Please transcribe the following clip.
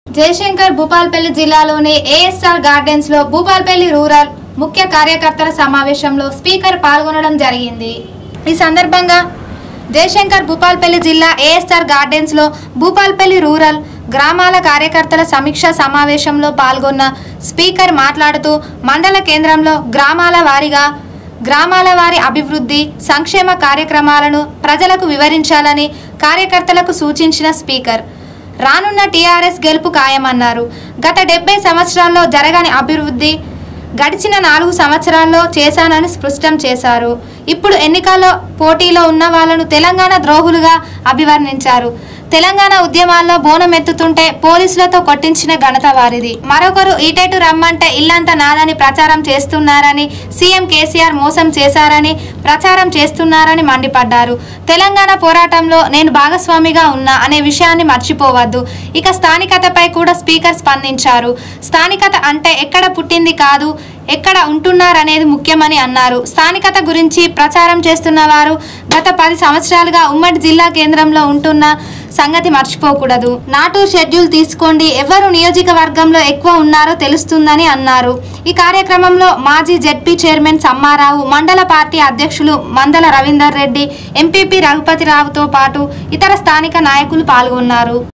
జయశంకర్ భూపాల్పల్లి జిల్లాలోని ASR gardens లో Bhupalpally rural ముఖ్య కార్యకర్తల సమావేశంలో స్పీకర్ పాల్గొనడం జరిగింది ఈ సందర్భంగా జయశంకర్ భూపాల్పల్లి జిల్లా ఏఎస్ఆర్ గార్డెన్స్ లో భూపాల్పల్లి రూరల్ గ్రామాల కార్యకర్తల సమీక్ష సమావేశంలో పాల్గొన్న స్పీకర్ మాట్లాడుతూ మండల కేంద్రంలో గ్రామాల వారీగా గ్రామాల వారి అభివృద్ధి సంక్షేమ కార్యక్రమాలను ప్రజలకు వివరించాలని కార్యకర్తలకు సూచించిన స్పీకర్ రానున్న టీఆర్ఎస్ గెలుపు ఖాయమన్నారు గత డెబ్బై సంవత్సరాల్లో జరగని అభివృద్ధి గడిచిన నాలుగు సంవత్సరాల్లో చేశానని స్పష్టం చేశారు ఇప్పుడు ఎన్నికల్లో పోటీలో ఉన్న వాళ్ళను తెలంగాణ ద్రోహులుగా అభివర్ణించారు తెలంగాణ ఉద్యమాల్లో బోనం ఎత్తుతుంటే పోలీసులతో కొట్టించిన ఘనత వారిది మరొకరు ఈటేటు రమ్మంటే ఇల్లంతా నాదని ప్రచారం చేస్తున్నారని సీఎం కేసీఆర్ మోసం చేశారని ప్రచారం చేస్తున్నారని మండిపడ్డారు తెలంగాణ పోరాటంలో నేను భాగస్వామిగా ఉన్నా అనే విషయాన్ని మర్చిపోవద్దు ఇక స్థానికతపై కూడా స్పీకర్ స్పందించారు స్థానికత అంటే ఎక్కడ పుట్టింది కాదు ఎక్కడ ఉంటున్నారనేది ముఖ్యమని అన్నారు స్థానికత గురించి ప్రచారం చేస్తున్న వారు గత పది సంవత్సరాలుగా ఉమ్మడి జిల్లా కేంద్రంలో ఉంటున్న సంగతి మర్చిపోకూడదు నాటు షెడ్యూల్ తీసుకోండి ఎవరు నియోజకవర్గంలో ఎక్కువ ఉన్నారో తెలుస్తుందని అన్నారు ఈ కార్యక్రమంలో మాజీ జెడ్పీ చైర్మన్ సమ్మారావు మండల పార్టీ అధ్యక్షులు మందల రవీందర్ రెడ్డి ఎంపీపీ రఘుపతిరావుతో పాటు ఇతర స్థానిక నాయకులు పాల్గొన్నారు